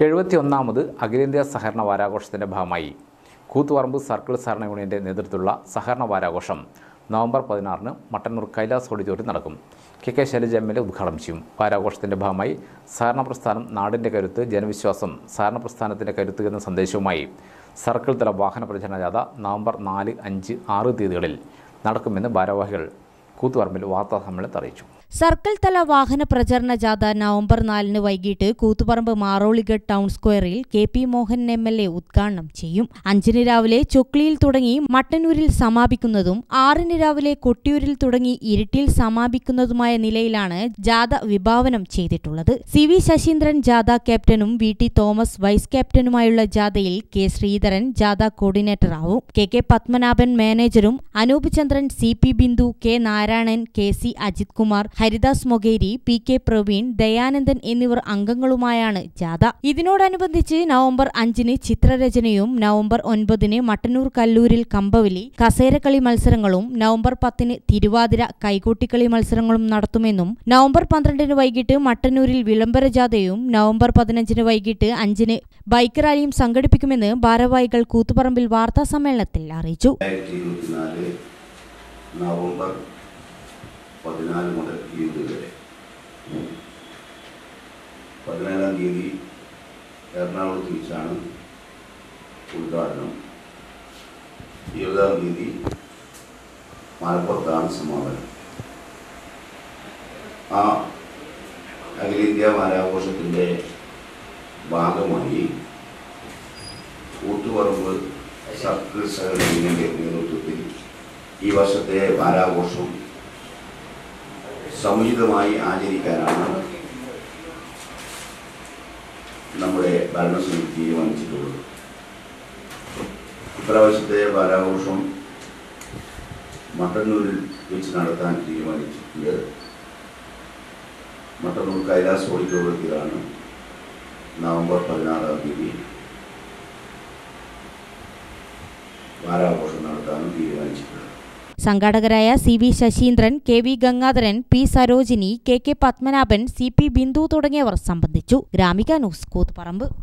എഴുപത്തിയൊന്നാമത് അഖിലേന്ത്യാ സഹകരണ വാരാഘോഷത്തിൻ്റെ ഭാഗമായി കൂത്തുപറമ്പ് സർക്കിൾ സഹകരണ യൂണിയൻ്റെ നേതൃത്വത്തിലുള്ള സഹകരണ വാരാഘോഷം നവംബർ പതിനാറിന് മട്ടന്നൂർ കൈലാസ് ഓഡിറ്റോറിയം നടക്കും K K Shailaja M L A ഉദ്ഘാടനം ചെയ്യും വാരാഘോഷത്തിൻ്റെ ഭാഗമായി സഹകരണ പ്രസ്ഥാനം നാടിൻ്റെ കരുത്ത് ജനവിശ്വാസം സഹകരണ പ്രസ്ഥാനത്തിൻ്റെ കരുത്ത് എന്ന സന്ദേശവുമായി സർക്കിൾ തല വാഹന പ്രചരണ ജാഥ നവംബർ നാല് അഞ്ച് ആറ് തീയതികളിൽ നടക്കുമെന്ന് ഭാരവാഹികൾ കൂത്തുപറമ്പിൽ വാർത്താ സമ്മേളനത്തിൽ അറിയിച്ചു സർക്കിൾ തല വാഹന പ്രചരണ ജാഥ നവംബർ നാലിന് വൈകിട്ട് കൂത്തുപറമ്പ് മാറോളിഗഡ് ടൗൺ സ്ക്വയറിൽ K P Mohan M L A ഉദ്ഘാടനം ചെയ്യും അഞ്ചിന് രാവിലെ ചൊക്ലിയിൽ തുടങ്ങി മട്ടന്നൂരിൽ സമാപിക്കുന്നതും ആറിന് രാവിലെ കൊട്ടിയൂരിൽ തുടങ്ങി ഇരിട്ടിയിൽ സമാപിക്കുന്നതുമായ നിലയിലാണ് ജാഥ വിഭാവനം ചെയ്തിട്ടുള്ളത് സി വി ശശീന്ദ്രൻ ജാഥ ക്യാപ്റ്റനും വി ടി തോമസ് വൈസ് ക്യാപ്റ്റനുമായുള്ള ജാഥയിൽ കെ ശ്രീധരൻ ജാഥ കോർഡിനേറ്റർ ആവും കെ കെ പത്മനാഭൻ മാനേജരും Anoop Chandran C P Bindu K Narayanan K C Ajith Kumar Haridas Mogeri P K Praveen Dayanandan എന്നിവർ അംഗങ്ങളുമായാണ് ജാഥ ഇതിനോടനുബന്ധിച്ച് നവംബർ അഞ്ചിന് ചിത്രരചനയും നവംബർ ഒൻപതിന് മട്ടന്നൂർ കല്ലൂരിൽ കമ്പവലി കസേരക്കളി മത്സരങ്ങളും നവംബർ പത്തിന് തിരുവാതിര കൈകൊട്ടിക്കളി മത്സരങ്ങളും നടത്തുമെന്നും നവംബർ പന്ത്രണ്ടിന് വൈകിട്ട് മട്ടന്നൂരിൽ വിളംബര ജാഥയും നവംബർ പതിനഞ്ചിന് വൈകിട്ട് അഞ്ചിന് ബൈക്ക് റാലിയും സംഘടിപ്പിക്കുമെന്ന് ഭാരവാഹികൾ കൂത്തുപറമ്പിൽ വാർത്താ സമ്മേളനത്തിൽ അറിയിച്ചു രണ്ടായിരത്തി ഇരുപത്തിനാല് നവംബർ പതിനാല് മുതൽ ഇരുപത് വരെ പതിനേഴാം തീയതി എറണാകുളത്ത് വെച്ചാണ് ഉദ്ഘാടനം ഇരുപതാം തീയതി മലപ്പുറത്താണ് സമാപനം ആ അഖിലേന്ത്യാ വാരാഘോഷത്തിൻ്റെ ഭാഗമായി കൂത്തുപറമ്പ് സർക്കിൾ സഹകരണ നേതൃത്വത്തിൽ ഈ വർഷത്തെ വാരാഘോഷം സമുചിതമായി ആചരിക്കാനാണ് നമ്മുടെ ഭരണസമിതി തീരുമാനിച്ചിട്ടുള്ളത് ഇപ്രാവശ്യത്തെ വാരാഘോഷം മട്ടന്നൂരിൽ വെച്ച് നടത്താൻ തീരുമാനിച്ചിട്ടുണ്ട് മട്ടന്നൂർ കൈലാസ് ഓഡിറ്റോറിയത്തിലാണ് നവംബർ പതിനാറാം തീയതി വാരാഘോഷം നടത്താനും തീരുമാനിച്ചിട്ടുള്ളത് സംഘാടകരായ C V Sasindran K V Gangadharan P Sarojini K K Padmanabhan C P Bindu തുടങ്ങിയവർ സംബന്ധിച്ചു ഗ്രാമിക ന്യൂസ് കൂത്തുപറമ്പ്